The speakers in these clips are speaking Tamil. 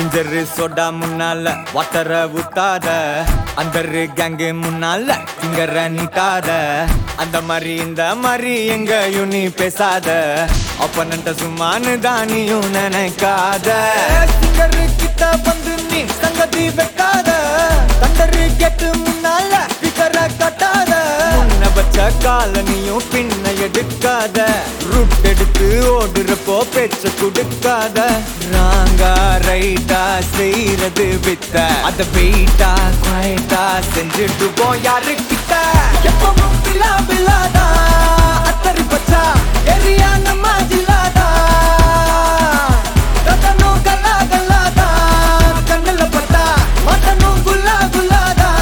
ஜிஞ்சரு சோடா முன்னால வாட்டர ஊத்தாத அந்தரு கேங்கு முன்னால திங்கற நீட்டாத அந்த மாதிரி இந்த மாதிரி எங்கயும் நீ பேசாத அப்பனண்ட சும்மானு தானியும் நினைக்காத சிங்கரு கிட்ட வந்து நீ சங்கதி வைக்காத தண்டரு கேட்டு முன்னால பிகர கட்டாத முன்ன வச்ச காலனியும் பின்ன எடுக்காத ரூட் எடுத்து ஓடுறப்போ பேச்ச கொடுக்காத ராங்கா ரைட்டா செய்யறது வித்த அத வெயிட்டா குவாய்ட்டா செஞ்சுட்டு போ யாரு கிட்ட எப்பவும் பிலா பிலாதா அத்தரி பச்சா எரியா நம்ம ஜில்லாதா ரத்தனும் கல்லா கல்லாதா கண்ணுல பட்டா மட்டனும் குல்லா குல்லாதா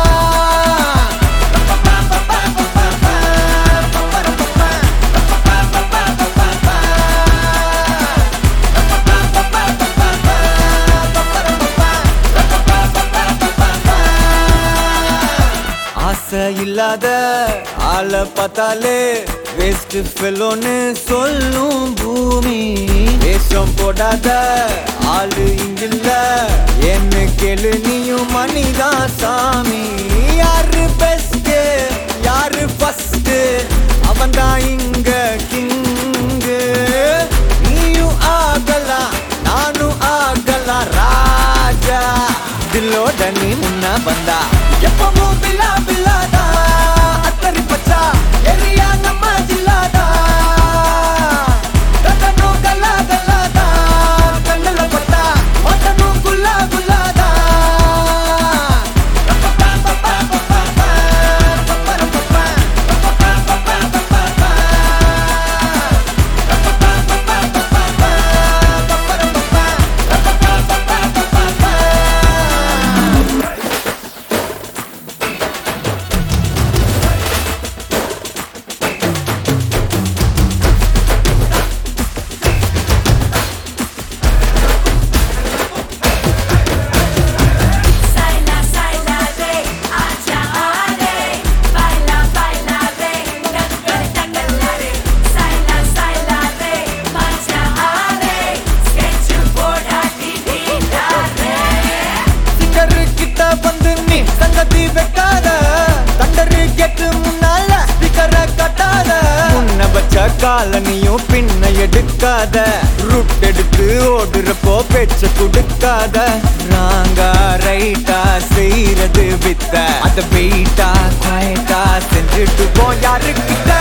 ஆசை இல்லாத ஆளை பார்த்தாலே வேஸ்ட் ஃபெலோன்னு சொல்லும் பூமி வேஷம் போடாத ஆளு இங்கில்ல என்ன கேளு நீயும் மணிதான் சாமி யாரு பெஸ்ட் யாரு ஃபர்ஸ்ட் அவன் தான் இங்க கிங்கு நீயும் ஆகலாம் நானும் ஆகலாம் ராஜா தில்லோட நீ முன்ன வந்தா எப்பவும் பில்லா பில்லாதா அத்தரி பச்சா எரியா நம்ம ஜில்லாதா ரத்தனும் கல்லா கல்லாதா கண்ணுல பட்டா மட்டனும் குல்லா குல்லாதா Saila, saila, re, acha, are. Baila, baila, re, takkare, takkala, re. Saila, saila, re, acha, are. Sketch போடா, டிடிடா, re. சிங்கரு கிட்ட வந்து நீ சங்கதி வைக்காத தண்டரு கேட்டு முன்னால ஸ்பீக்கரை கட்டாத முன்ன வச்ச காலனியும் பின்ன எடுக்காத ரூட் எடுத்து ஓடுறப்போ பேச்ச கொடுக்காத ராங்கா ரைட்டா செய்யறது வித்த அத வெயிட்டா குவாய்ட்டா செஞ்சுட்டு போ யாரு கிட்ட